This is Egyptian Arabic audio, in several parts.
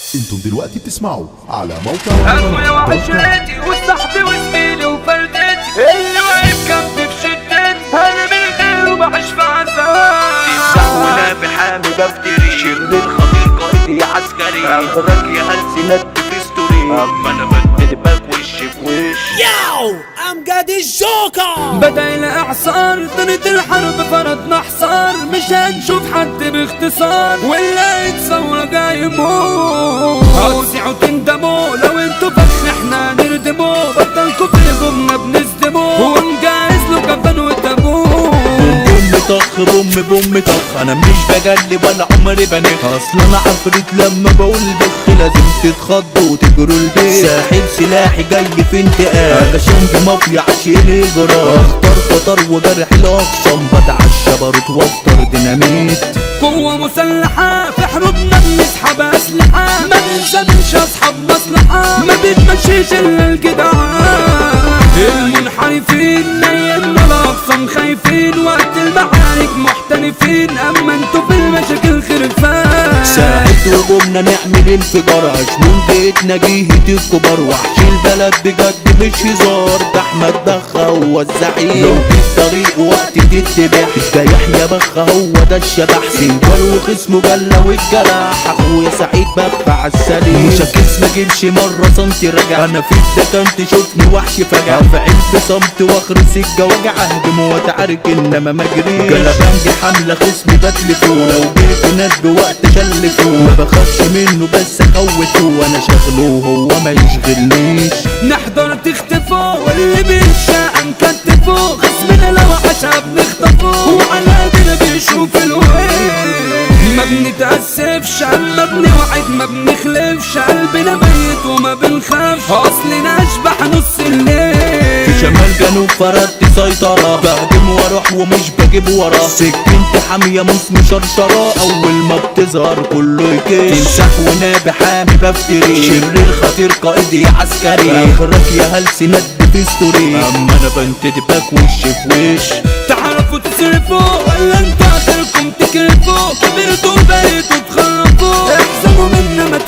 انتم دلوقتي بتسمعوا على موقع اخويا وعشرتي وصاحبي وزميلي وفردتي اللي واقف جنبي في شدتي انا من غيره بعيش في عذاب وانا بحامي بفتري شر الخطير قائدي عسكري اخرك يا هلسي ند في ستوري اما انا بدي باك وش في وش Yo, I'm got الجوكر بدأ الاعصار طنت الحرب فرضنا حصار مش هنشوف حد باختصار ولا يتصور جاي يموت هتوسعوا تندموا لو انتوا فخ احنا نردموا بطلكوا في هجومنا بنصدموا ونجهز له كفن وتابوت بوم طخ بوم بوم طخ انا مش بجلب ولا عمري بنخ اصل انا عفريت لما بقول بخ لازم تتخضوا وتجروا البيت ساحب سلاحي جاي في انتقام كشنج مافيا عشيل الجرام اختار خطر وجرح الاقسام بتعشى بارود وافطر ديناميت قوة مسلحة في حروبنا بنسحب أسلحة ما بنسميش أصحاب مصلحة ما بتمشيش إلا الجدعان المنحرفين نيمنا الأقسام خايفين وقت المعارك محترفين أما انتوا في المشاكل خرفان ساعد هجومنا نعمل انفجار عشمون بيتنا جيهة الكبار وحش البلد بجد مش هزار ده احمد بخة هو الزعيم لو في الطريق وقت تتبع ده يحيى بخة هو ده الشبح سنجار وخصمه جلة والجرح اخويا سعيد بخة عالسليم مش هكس ما اجيبش مرة سنتي رجع انا في الدكان تشوفني وحش فجع في علب صمت واخرس الجوجع اهجم واتعارك انما ما اجريش جلبانجي حملة خصمي بتلفه لو جيت ناس بوقت شلفه ما بخافش منه بس اخوته وانا شغله وهو ما يشغلنيش نحضر تختفوا واللي بيشاء نكتفوا خصمنا لو عشا بنخطفوا وعلى ايدينا بيشوف الويل ما بنتأسفش اما بنوعد ما بنخلفش قلبنا ميت وما بنخافش اصلنا اشبح نص الليل في شمال جنوب فردت سيطرة بهدم واروح ومش بجيب ورا سكنت حامية موس مشرشرة أول ما بتظهر كله يكش تمسح ونابي حامي بفتري شرير خطير قائدي عسكري آخرك يا هلسي ند في ستوري أما أنا بنتدي باك وش في وش تعرفوا تصرفوا ولا انتوا اخركم تكرفوا كبرتوا بقيتوا تخرفوا احسبوا منا ما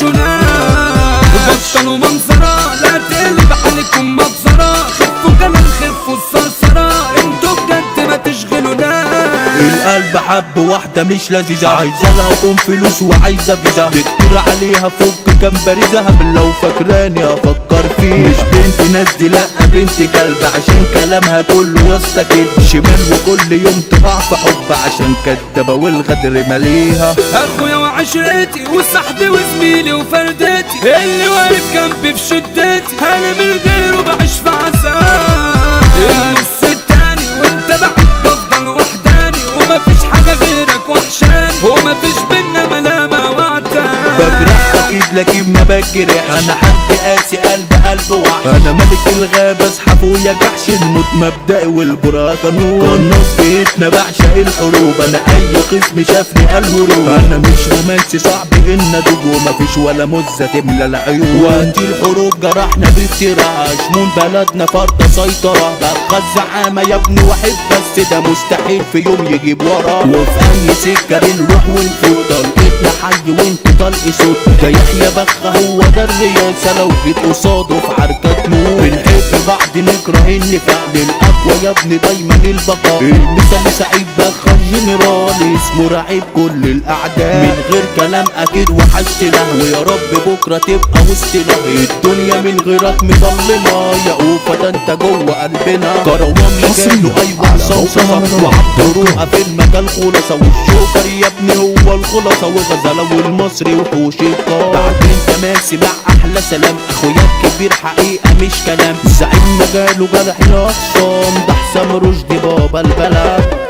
تنكشوناش بطلوا منظرة لا تقلب عليكم مبصرة خفوا كمان خفوا الصرصرة انتوا بجد ما تشغلوناش القلب حب واحدة مش لذيذة عايزة لها قوم فلوس وعايزة فيزا بكتير عليها فك كام بارزة لو فاكراني افكر فيه مش بنت ناس دي لا بنت كلب عشان كلامها كله واسطة كده شمال وكل يوم تقع في حب عشان كدابة والغدر ماليها اخويا وعشرتي وصاحبي وزميلي وفردتي اللي واقف جنبي في شدتي انا من غيره بعيش في عذاب النص التاني وانت بعد بفضل وحداني ومفيش حاجة غيرك وحشاني ومفيش بينا ملامة وعتاب بجرح اكيد لكن ما بجرح انا حد قاسي قلب قلب وحش انا ملك الغابة اسحب ويا جحش الموت مبدئي والبراء قانون قناص بيتنا بعشق الحروب انا اي خصم شافني قال هروب انا مش رومانسي صعب ان ادوب ومفيش ولا مزة تملى العيون وقت الحروب جرحنا بافتراء شمون بلدنا فرض سيطرة بقى الزعامة يا ابني واحد بس ده مستحيل في يوم يجيب ورا وفي اي سكة بنروح ونفوت طلقتنا حي وانت طلق صوت ده يحيى بخة هو ده الرياسة لو جيت قصاده في عركة موت بنحب بعض نكره النفاق للأقوى يا ابني دايما البقاء المثال سعيد بخة الجنرال اسمه رعيب كل الأعداء من غير كلام أكيد وحشتنا ويا رب بكرة تبقى وسطنا الدنيا من غيرك مظلمة يا أوفا ده انت جوه قلبنا كروان مكانه أيوة صوصة وعبد روقة في المجال خلصة والشوكر يا ابني هو الخلاصة وغزالة والمصري وحوش القار بعدين تماسي مع أحلى سلام أخويا الكبير حقيقة مش كلام زعيم مجاله جرح الأخصام ده حسام رشدي بابا البلد